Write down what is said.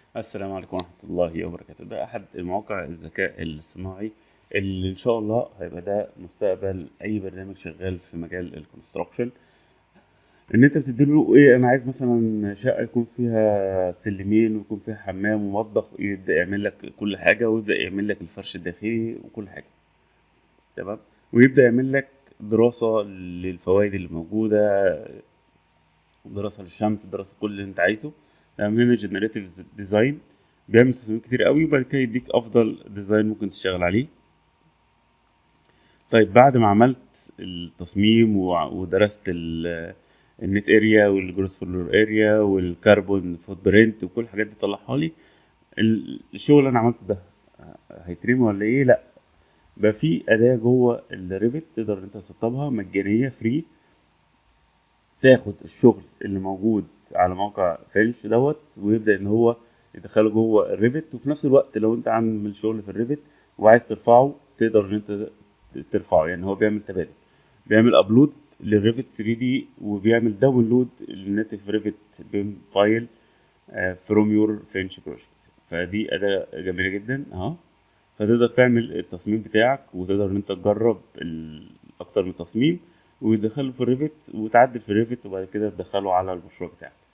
السلام عليكم ورحمة الله وبركاته ده أحد المواقع الذكاء الصناعي اللي إن شاء الله هيبقى ده مستقبل أي برنامج شغال في مجال الكونستراكشن إن أنت بتديله إيه أنا عايز مثلا شقة يكون فيها سلمين ويكون فيها حمام ومطبخ يبدأ يعمل لك كل حاجة ويبدأ يعمل لك الفرش الداخلي وكل حاجة تمام ويبدأ يعمل لك دراسة للفوائد اللي موجودة دراسة للشمس دراسة كل اللي أنت عايزه تمام هنا جنريتيف ديزاين بيعمل تصميم كتير قوي وبعد كده يديك افضل ديزاين ممكن تشتغل عليه طيب بعد ما عملت التصميم وع- ودرست ال- النت اريا والجروس فلور اريا والكربون فوت برنت وكل الحاجات دي طلعها لي ال- الشغل اللي انا عملته ده هيترمي ولا ايه لا بقى في اداه جوه الريفت تقدر انت تسطبها مجانيه فري تاخد الشغل اللي موجود على موقع فينش دوت ويبدا ان هو يدخله جوه الريفت وفي نفس الوقت لو انت عامل شغل في الريفت وعايز ترفعه تقدر ان انت ترفعه يعني هو بيعمل تبادل بيعمل ابلود للريفت 3 دي وبيعمل داونلود للناتيف ريفت بيم فايل فروم يور فينش بروجكت فدي اداه جميله جدا اهو فتقدر تعمل التصميم بتاعك وتقدر ان انت تجرب ال- اكتر من تصميم ويدخله في الريفت وتعدل في الريفت وبعد كده تدخله على المشروع بتاعك